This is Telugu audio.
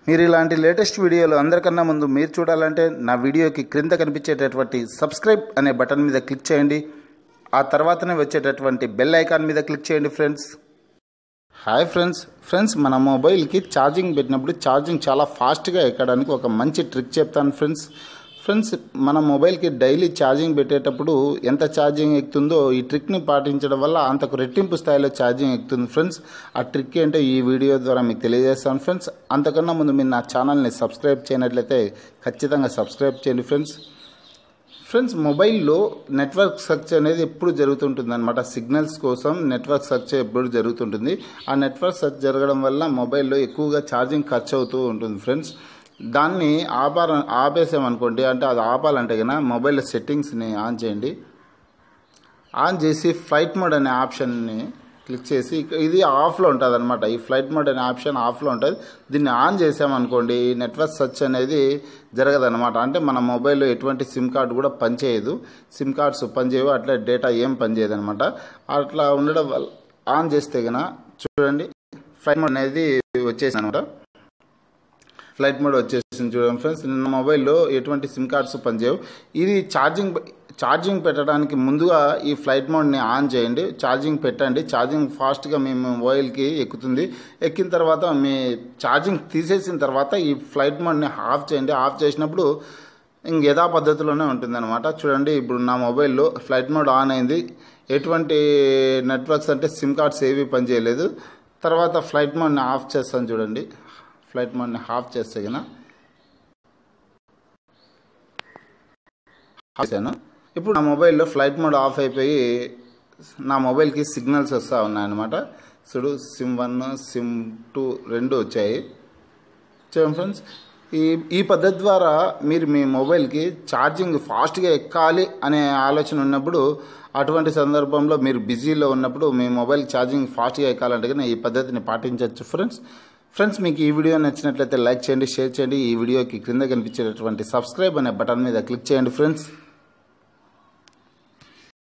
మీరు ఇలాంటి లేటెస్ట్ వీడియోలు అందరికన్నా ముందు మీరు చూడాలంటే నా వీడియోకి క్రింద కనిపించేటటువంటి సబ్స్క్రైబ్ అనే బటన్ మీద క్లిక్ చేయండి ఆ తర్వాతనే వచ్చేటటువంటి బెల్ ఐకాన్ మీద క్లిక్ చేయండి ఫ్రెండ్స్ హాయ్ ఫ్రెండ్స్ ఫ్రెండ్స్ మన మొబైల్కి ఛార్జింగ్ పెట్టినప్పుడు ఛార్జింగ్ చాలా ఫాస్ట్గా ఎక్కడానికి ఒక మంచి ట్రిక్ చెప్తాను ఫ్రెండ్స్ ఫ్రెండ్స్ మన మొబైల్కి డైలీ ఛార్జింగ్ పెట్టేటప్పుడు ఎంత ఛార్జింగ్ ఎక్కుతుందో ఈ ట్రిక్ని పాటించడం వల్ల అంతకు రెట్టింపు స్థాయిలో ఛార్జింగ్ ఎక్కుతుంది ఫ్రెండ్స్ ఆ ట్రిక్ ఏంటో ఈ వీడియో ద్వారా మీకు తెలియజేస్తాను ఫ్రెండ్స్ అంతకన్నా ముందు మీరు నా ఛానల్ని సబ్స్క్రైబ్ చేయనట్లయితే ఖచ్చితంగా సబ్స్క్రైబ్ చేయండి ఫ్రెండ్స్ ఫ్రెండ్స్ మొబైల్లో నెట్వర్క్ సెర్చ్ అనేది ఎప్పుడు జరుగుతుంటుంది అనమాట సిగ్నల్స్ కోసం నెట్వర్క్ సెర్చ్ ఎప్పుడు జరుగుతుంటుంది ఆ నెట్వర్క్ సెర్చ్ జరగడం వల్ల మొబైల్లో ఎక్కువగా ఛార్జింగ్ ఖర్చు అవుతూ ఉంటుంది ఫ్రెండ్స్ దాన్ని ఆపాల ఆపేసామనుకోండి అంటే అది ఆపాలంటే కన్నా మొబైల్ సెట్టింగ్స్ని ఆన్ చేయండి ఆన్ చేసి ఫ్లైట్ మోడ్ అనే ఆప్షన్ని క్లిక్ చేసి ఇక- ఇది ఆఫ్లో ఉంటుంది అనమాట ఈ ఫ్లైట్ మోడ్ అనే ఆప్షన్ ఆఫ్లో ఉంటుంది దీన్ని ఆన్ చేసామనుకోండి ఈ నెట్వర్క్ సెర్చ్ అనేది జరగదన్నమాట అంటే మన మొబైల్లో ఎటువంటి సిమ్ కార్డు కూడా పనిచేయదు సిమ్ కార్డ్స్ పనిచేయవు అట్లా డేటా ఏం పనిచేయదు అనమాట అట్లా ఉండడం వల్ల ఆన్ చేస్తే కనుక చూడండి ఫ్లైట్ మోడ్ అనేది వచ్చేసింది అనమాట ఫ్లైట్ మోడ్ వచ్చేసింది చూడండి ఫ్రెండ్స్ నిన్న మొబైల్లో ఎటువంటి సిమ్ కార్డ్స్ పనిచేయవు ఇది ఛార్జింగ్ ఛార్జింగ్ పెట్టడానికి ముందుగా ఈ ఫ్లైట్ మోడ్ని ఆన్ చేయండి ఛార్జింగ్ పెట్టండి ఛార్జింగ్ ఫాస్ట్గా మీ మొబైల్కి ఎక్కుతుంది ఎక్కిన తర్వాత మీ ఛార్జింగ్ తీసేసిన తర్వాత ఈ ఫ్లైట్ మోడ్ని ఆఫ్ చేయండి ఆఫ్ చేసినప్పుడు ఇంక యథా పద్ధతిలోనే ఉంటుందన్నమాట చూడండి ఇప్పుడు నా మొబైల్లో ఫ్లైట్ మోడ్ ఆన్ అయింది ఎటువంటి నెట్వర్క్స్ అంటే సిమ్ కార్డ్స్ ఏవి పనిచేయలేదు తర్వాత ఫ్లైట్ మోడ్ని ఆఫ్ చేస్తాను చూడండి ఫ్లైట్ మోడ్ని ఆఫ్ చేస్తే కన్నా ఆఫ్ చేశాను ఇప్పుడు నా మొబైల్లో ఫ్లైట్ మోడ్ ఆఫ్ అయిపోయి నా మొబైల్కి సిగ్నల్స్ వస్తూ ఉన్నాయన్నమాట చూడు సిమ్ వన్ సిమ్ టూ రెండు వచ్చాయి చూడండి ఫ్రెండ్స్ ఈ ఈ పద్ధతి ద్వారా మీరు మీ మొబైల్కి ఛార్జింగ్ ఫాస్ట్గా ఎక్కాలి అనే ఆలోచన ఉన్నప్పుడు అటువంటి సందర్భంలో మీరు బిజీలో ఉన్నప్పుడు మీ మొబైల్ ఛార్జింగ్ ఫాస్ట్గా ఎక్కాలంటే కనుక ఈ పద్ధతిని పాటించవచ్చు ఫ్రెండ్స్ ఫ్రెండ్స్ మీకు ఈ వీడియో నచ్చినట్లయితే లైక్ చేయండి షేర్ చేయండి ఈ వీడియోకి క్రింద కనిపించేటటువంటి సబ్స్క్రైబ్ అనే బటన్ మీద క్లిక్ చేయండి ఫ్రెండ్స్